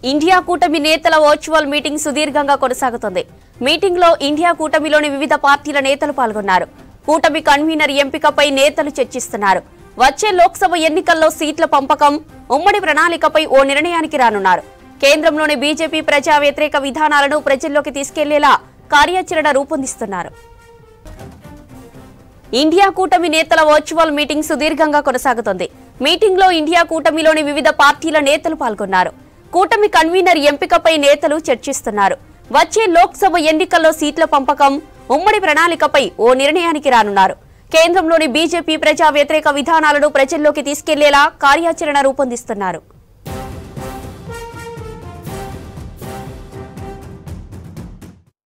India కూటమి నేతల virtual meeting సుదీర్ఘంగా కొనసాగుతుంది మీటింగ్ లో ఇండియా కూటమిలోని వివిధ పార్టీల నేతలు పాల్గొన్నారు కూటమి కన్వీనర్ ఎంపికపై నేతలు చర్చిస్తున్నారు వచ్చే లోక్సభ ఎన్నికల్లో సీట్ల పంపకం ఉమ్మడి ప్రణాళికపై ఓ నిర్ణయానికి రానున్నారు కేంద్రంలోని బీజేపీ ప్రజా వ్యతిరేక విధానాలను ప్రజల్లోకి తీసుకెళ్లేలా కార్యాచరణ రూపొందిస్తున్నారు ఇండియా కూటమి నేతల వర్చువల్ మీటింగ్ సుదీర్ఘంగా కొనసాగుతోంది మీటింగ్ లో ఇండియా కూటమిలోని వివిధ పార్టీల నేతలు పాల్గొన్నారు కూటమి కన్వీనర్ ఎంపికపై నేతలు చర్చిస్తున్నారు వచ్చే లోక్సభ ఎన్నికల్లో సీట్ల పంపకం ఉమ్మడి ప్రణాళికపై ఓ నిర్ణయానికి రానున్నారు కేంద్రంలోని బీజేపీ ప్రజా వ్యతిరేక విధానాలను ప్రజల్లోకి తీసుకెళ్లేలా కార్యాచరణ రూపొందిస్తున్నారు